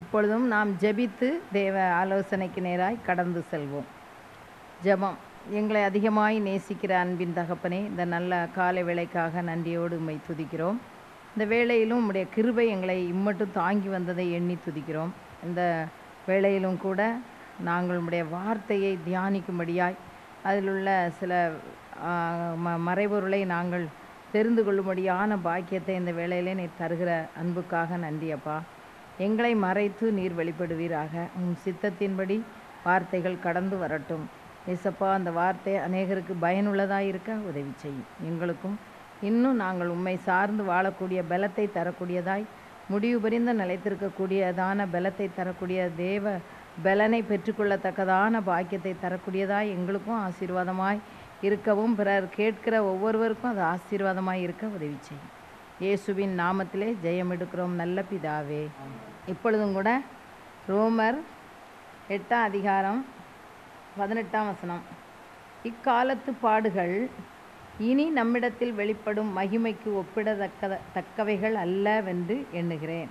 இப்பொழுதும் நாம் ஜெபித்து தேவ ஆலோசனைக்கு நேராய் கடந்து செல்வோம் ஜெபம் எங்களை அதிகமாய் நேசிக்கிற அன்பின் தகப்பனே இந்த நல்ல காலை வேளைக்காக நன்றியோடு உம்மை துதிக்கிறோம் இந்த வேளையிலும் உம்முடைய கிருபை எங்களை இம்மட்டும் தாங்கி வந்ததை எண்ணி துதிக்கிறோம் இந்த வேளையிலும் கூட நாங்கள் உம்முடைய வார்த்தையை தியானிக்கும்படியாய் அதில் உள்ள சில ஆ, ம மறைபொருளை நாங்கள் தெரிந்து கொள்ளும்படியான பாக்கியத்தை இந்த வேளையிலே நீர் தருகிற அன்புக்காக நன்றி அப்பா எங்களை மறைத்து நீர் வெளிப்படுவீராக உம் சித்தத்தின்படி வார்த்தைகள் கடந்து வரட்டும் ஏசப்பா அந்த வார்த்தை அநேகருக்கு பயனுள்ளதாக இருக்க உதவி செய்யும் எங்களுக்கும் இன்னும் நாங்கள் உம்மை சார்ந்து வாழக்கூடிய பலத்தை தரக்கூடியதாய் முடிவு பரிந்த நிலைத்திருக்கக்கூடியதான பலத்தை தரக்கூடிய தேவ பலனை பெற்றுக்கொள்ளத்தக்கதான பாக்கியத்தை தரக்கூடியதாய் எங்களுக்கும் ஆசீர்வாதமாய் இருக்கவும் பிறர் கேட்கிற ஒவ்வொருவருக்கும் அது ஆசீர்வாதமாய் இருக்க உதவி செய்யும் இயேசுவின் நாமத்திலே ஜெயம் எடுக்கிறோம் நல்ல பிதாவே இப்பொழுதும் கூட ரோமர் எட்டாம் அதிகாரம் பதினெட்டாம் வசனம் இக்காலத்து பாடுகள் இனி நம்மிடத்தில் வெளிப்படும் மகிமைக்கு ஒப்பிடத்தக்க தக்கவைகள் அல்லவென்று எண்ணுகிறேன்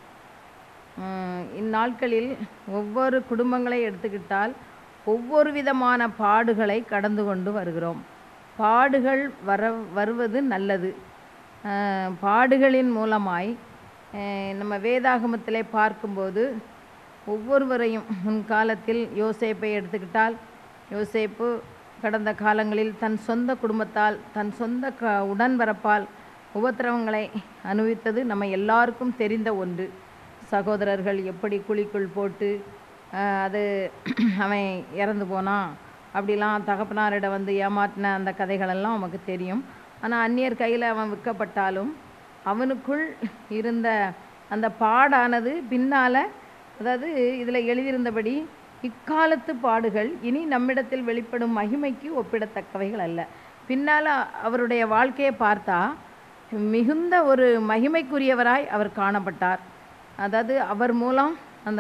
உம், இந்நாட்களில் ஒவ்வொரு குடும்பங்களை எடுத்துக்கிட்டால் ஒவ்வொரு விதமான பாடுகளை கடந்து கொண்டு வருகிறோம் பாடுகள் வர வருவது நல்லது அஹ், பாடுகளின் மூலமாய் அஹ், நம்ம வேதாகமத்திலே பார்க்கும்போது ஒவ்வொருவரையும் முன்காலத்தில் யோசேப்பை எடுத்துக்கிட்டால் யோசேப்பு கடந்த காலங்களில் தன் சொந்த குடும்பத்தால் தன் சொந்த க உடன்பிறப்பால் உபத்திரவங்களை அனுபவித்தது நம்ம எல்லாருக்கும் தெரிந்த ஒன்று சகோதரர்கள் எப்படி குழிக்குள் போட்டு ஆஹ், அது அவன் இறந்து போனான் அப்படிலாம் தகப்பனாரிடம் வந்து ஏமாற்றின அந்த கதைகளெல்லாம் நமக்கு தெரியும் ஆனால் அந்நியர் கையில் அவன் விற்கப்பட்டாலும் அவனுக்குள் இருந்த அந்த பாடானது பின்னால் அதாவது இதில் எழுதியிருந்தபடி இக்காலத்து பாடுகள் இனி நம்மிடத்தில் வெளிப்படும் மகிமைக்கு ஒப்பிடத்தக்கவைகள் அல்ல பின்னால் அவருடைய வாழ்க்கையை பார்த்தா மிகுந்த ஒரு மகிமைக்குரியவராய் அவர் காணப்பட்டார் அதாவது அவர் மூலம் அந்த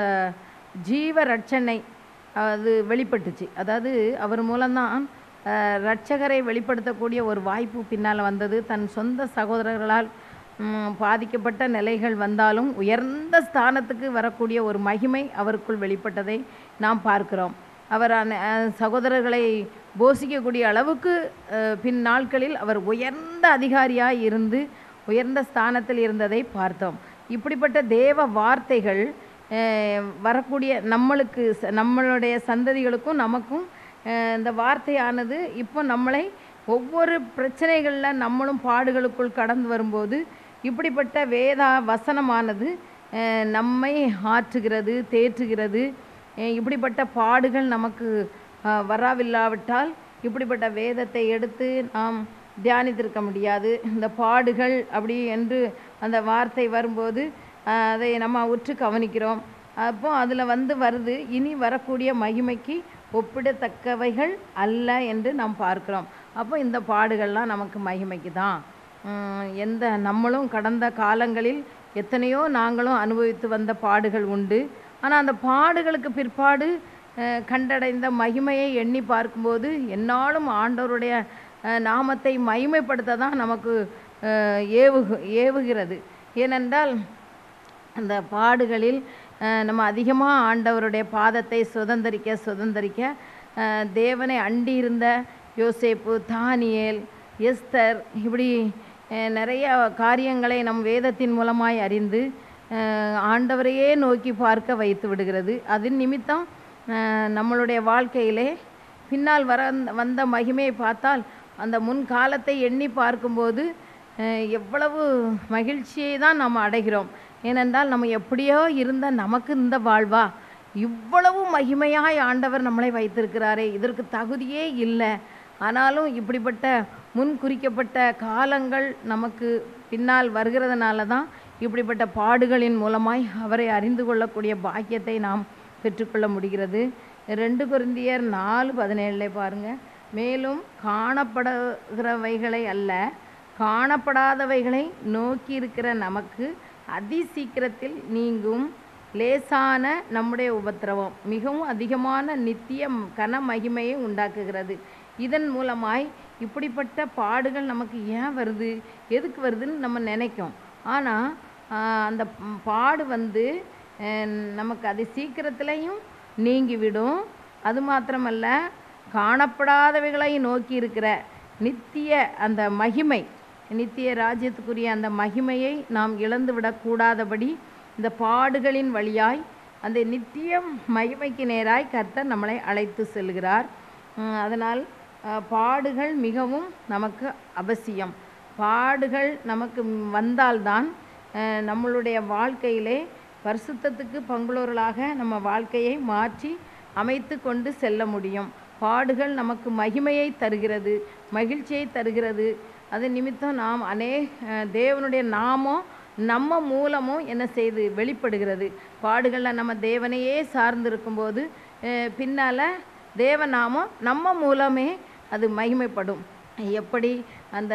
ஜீவ ரட்சனை அது வெளிப்பட்டுச்சு அதாவது அவர் மூலம்தான் அஹ், ரட்சகரை வெளிப்படுத்தக்கூடிய ஒரு வாய்ப்பு பின்னால் வந்தது தன் சொந்த சகோதரர்களால் ம், பாதிக்கப்பட்ட நிலைகள் வந்தாலும் உயர்ந்த ஸ்தானத்துக்கு வரக்கூடிய ஒரு மகிமை அவருக்குள் வெளிப்பட்டதை நாம் பார்க்கிறோம் அவர் அன- அஹ், சகோதரர்களை போஷிக்கக்கூடிய அளவுக்கு அஹ், பின் நாட்களில் அவர் உயர்ந்த அதிகாரியாய் இருந்து உயர்ந்த ஸ்தானத்தில் இருந்ததை பார்த்தோம் இப்படிப்பட்ட தேவ வார்த்தைகள் அஹ், வரக்கூடிய நம்மளுக்கு ச- நம்மளுடைய சந்ததிகளுக்கும் நமக்கும் அஹ், இந்த வார்த்தையானது இப்போ நம்மளை ஒவ்வொரு பிரச்சனைகளில் நம்மளும் பாடுகளுக்குள் கடந்து வரும்போது இப்படிப்பட்ட வேதா வசனமானது அஹ், நம்மை ஆற்றுகிறது தேற்றுகிறது அஹ், இப்படிப்பட்ட பாடுகள் நமக்கு அஹ், வராவில்லாவிட்டால் இப்படிப்பட்ட வேதத்தை எடுத்து நாம் தியானித்திருக்க முடியாது இந்த பாடுகள் அப்படி என்று அந்த வார்த்தை வரும்போது அஹ், அதை நம்ம உற்று கவனிக்கிறோம் அப்போ அதில் வந்து வருது இனி வரக்கூடிய மகிமைக்கு ஒப்பிடத்தக்கவைகள் அல்ல என்று நாம் பார்க்கிறோம் அப்போ இந்த பாடுகள்லாம் நமக்கு மகிமைக்கு தான் உம், எந்த நம்மளும் கடந்த காலங்களில் எத்தனையோ நாங்களும் அனுபவித்து வந்த பாடுகள் உண்டு ஆனால் அந்த பாடுகளுக்கு பிற்பாடு அஹ், கண்டடைந்த மகிமையை எண்ணி பார்க்கும்போது என்னாலும் ஆண்டவருடைய அஹ், நாமத்தை மகிமைப்படுத்த தான் நமக்கு அஹ், ஏவுகு ஏவுகிறது ஏனென்றால் அந்த பாடுகளில் அஹ், நம்ம அதிகமாக ஆண்டவருடைய பாதத்தை சுதந்தரிக்க சுதந்தரிக்க அஹ், தேவனை அண்டி இருந்த யோசேப்பு தானியேல் எஸ்தர் இப்படி அஹ், நிறைய காரியங்களை நம் வேதத்தின் மூலமாய் அறிந்து அஹ், ஆண்டவரையே நோக்கி பார்க்க வைத்து விடுகிறது அதன் நிமித்தம் அஹ், நம்மளுடைய வாழ்க்கையிலே பின்னால் வர வந்த மகிமையை பார்த்தால் அந்த முன்காலத்தை எண்ணி பார்க்கும்போது அஹ், எவ்வளவு மகிழ்ச்சியை தான் நாம் அடைகிறோம் ஏனென்றால் நம்ம எப்படியோ இருந்த நமக்கு இந்த வாழ்வா இவ்வளவு மகிமையாய் ஆண்டவர் நம்மளை வைத்திருக்கிறாரே இதற்கு தகுதியே இல்லை ஆனாலும் இப்படிப்பட்ட முன் குறிக்கப்பட்ட காலங்கள் நமக்கு பின்னால் வருகிறதுனால தான் இப்படிப்பட்ட பாடுகளின் மூலமாய் அவரை அறிந்து கொள்ளக்கூடிய பாக்கியத்தை நாம் பெற்றுக்கொள்ள முடிகிறது ரெண்டு கொரிந்தியர் நாலு பதினேழுல பாருங்க மேலும் காணப்படுகிறவைகளை அல்ல காணப்படாதவைகளை நோக்கி இருக்கிற நமக்கு அதிசீக்கிரத்தில் நீங்கும் லேசான நம்முடைய உபத்திரவம் மிகவும் அதிகமான நித்திய கன மகிமையை உண்டாக்குகிறது இதன் மூலமாய் இப்படிப்பட்ட பாடுகள் நமக்கு ஏன் வருது எதுக்கு வருதுன்னு நம்ம நினைக்கும் ஆனால் அந்த ம், பாடு வந்து அஹ் நமக்கு அது சீக்கிரத்திலையும் நீங்கிவிடும் அது மாத்திரமல்ல காணப்படாதவைகளை நோக்கி இருக்கிற நித்திய அந்த மகிமை நித்திய ராஜ்யத்துக்குரிய அந்த மகிமையை நாம் இழந்து விடக்கூடாதபடி இந்த பாடுகளின் வழியாய் அந்த நித்திய மகிமைக்கு நேராய் கர்த்தர் நம்மளை அழைத்து செல்கிறார் உம், அதனால் அஹ், பாடுகள் மிகவும் நமக்கு அவசியம் பாடுகள் நமக்கு வந்தால்தான் அஹ், நம்மளுடைய வாழ்க்கையிலே பரிசுத்தத்துக்கு பங்குள்ளவர்களாக நம்ம வாழ்க்கையை மாற்றி அமைத்து கொண்டு செல்ல முடியும் பாடுகள் நமக்கு மகிமையை தருகிறது மகிழ்ச்சியை தருகிறது அது நிமித்தம் நாம் அநே அஹ், தேவனுடைய நாமம் நம்ம மூலமும் என்ன செய்து வெளிப்படுகிறது பாடுகளில் நம்ம தேவனையே சார்ந்திருக்கும்போது அஹ், பின்னால தேவநாமம் நம்ம மூலமே அது மகிமைப்படும் எப்படி அந்த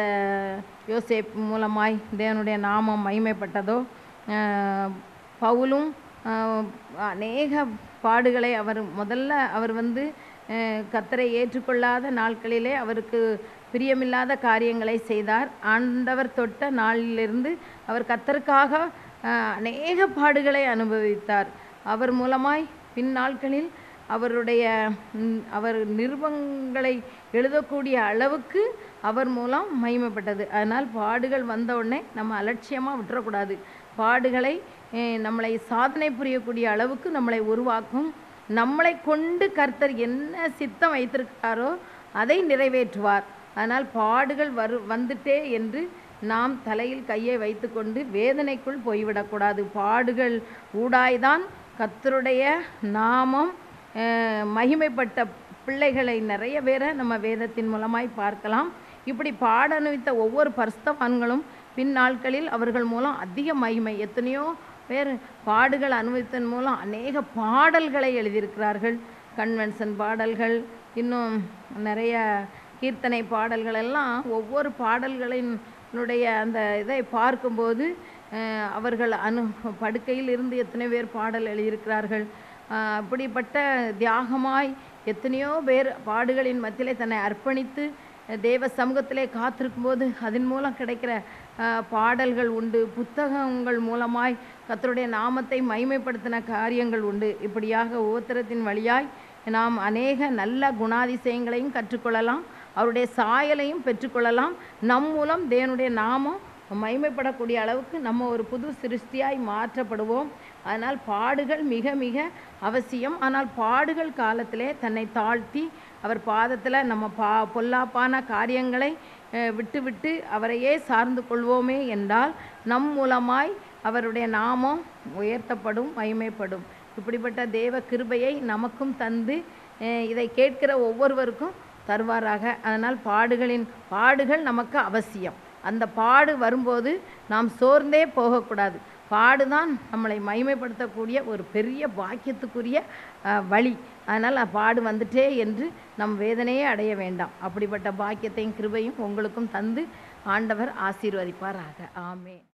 யோசேப் மூலமாய் தேவனுடைய நாமம் மகிமைப்பட்டதோ அஹ், பவுலும் அஹ், அநேக பாடுகளை அவர் முதல்ல அவர் வந்து அஹ், கர்த்தரை ஏற்றுக்கொள்ளாத நாட்களிலே அவருக்கு பிரியமில்லாத காரியங்களை செய்தார் ஆண்டவர் தொட்ட நாளிலிருந்து அவர் கர்த்தருக்காக அஹ், அநேக பாடுகளை அனுபவித்தார் அவர் மூலமாய் பின் நாட்களில் அவருடைய ம், அவர் நிருபங்களை எழுதக்கூடிய அளவுக்கு அவர் மூலம் மகிமைப்பட்டது அதனால் பாடுகள் வந்த உடனே நம்ம அலட்சியமாக விட்டுறக்கூடாது பாடுகளை அஹ், நம்மளை சாதனை புரியக்கூடிய அளவுக்கு நம்மளை உருவாக்கும் நம்மளை கொண்டு கர்த்தர் என்ன சித்தம் வைத்திருக்காரோ அதை நிறைவேற்றுவார் அதனால் பாடுகள் வரு வந்துட்டே என்று நாம் தலையில் கையை வைத்துக்கொண்டு வேதனைக்குள் போய்விடக்கூடாது பாடுகள் ஊடாய்தான் கர்த்தருடைய நாமம் அஹ், மகிமைப்பட்ட பிள்ளைகளை நிறைய பேரை நம்ம வேதத்தின் மூலமாய் பார்க்கலாம் இப்படி பாட அனுபவித்த ஒவ்வொரு பரிசுத்தவான்களும் பின் நாட்களில் அவர்கள் மூலம் அதிக மகிமை எத்தனையோ பேர் பாடுகள் அனுபவித்தன் மூலம் அநேக பாடல்களை எழுதியிருக்கிறார்கள் கன்வென்ஷன் பாடல்கள் இன்னும் நிறைய கீர்த்தனை பாடல்கள் எல்லாம் ஒவ்வொரு பாடல்களினுடைய அந்த இதை பார்க்கும்போது அஹ், அவர்கள் அனு படுக்கையில் இருந்து எத்தனை பேர் பாடல் எழுதியிருக்கிறார்கள் அஹ், அப்படிப்பட்ட தியாகமாய் எத்தனையோ பேர் பாடுகளின் மத்தியிலே தன்னை அர்ப்பணித்து அஹ், தேவ சமூகத்திலே காத்திருக்கும்போது அதன் மூலம் கிடைக்கிற அஹ், பாடல்கள் உண்டு புத்தகங்கள் மூலமாய் கர்த்தருடைய நாமத்தை மைமைப்படுத்தின காரியங்கள் உண்டு இப்படியாக ஓத்திரத்தின் வழியாய் நாம் அநேக நல்ல குணாதிசயங்களையும் கற்றுக்கொள்ளலாம் அவருடைய சாயலையும் பெற்றுக்கொள்ளலாம் நம் மூலம் தேவனுடைய நாமம் மைமைப்படக்கூடிய அளவுக்கு நம்ம ஒரு புது சிருஷ்டியாய் மாற்றப்படுவோம் அதனால் பாடுகள் மிக மிக அவசியம் ஆனால் பாடுகள் காலத்திலே தன்னை தாழ்த்தி அவர் பாதத்தில் நம்ம பா பொல்லாப்பான காரியங்களை அஹ், விட்டு விட்டு அவரையே சார்ந்து கொள்வோமே என்றால் நம் மூலமாய் அவருடைய நாமம் உயர்த்தப்படும் மகிமைப்படும் இப்படிப்பட்ட தேவ கிருபையை நமக்கும் தந்து அஹ், இதை கேட்கிற ஒவ்வொருவருக்கும் தருவாராக அதனால் பாடுகளின் பாடுகள் நமக்கு அவசியம் அந்த பாடு வரும்போது நாம் சோர்ந்தே போகக்கூடாது பாடுதான் நம்மளை மகிமைப்படுத்தக்கூடிய ஒரு பெரிய பாக்கியத்துக்குரிய அஹ், வழி அதனால் பாடு வந்துட்டே என்று நம் வேதனையே அடைய வேண்டாம் அப்படிப்பட்ட பாக்கியத்தையும் கிருபையும் உங்களுக்கும் தந்து ஆண்டவர் ஆசீர்வதிப்பாராக ஆமென்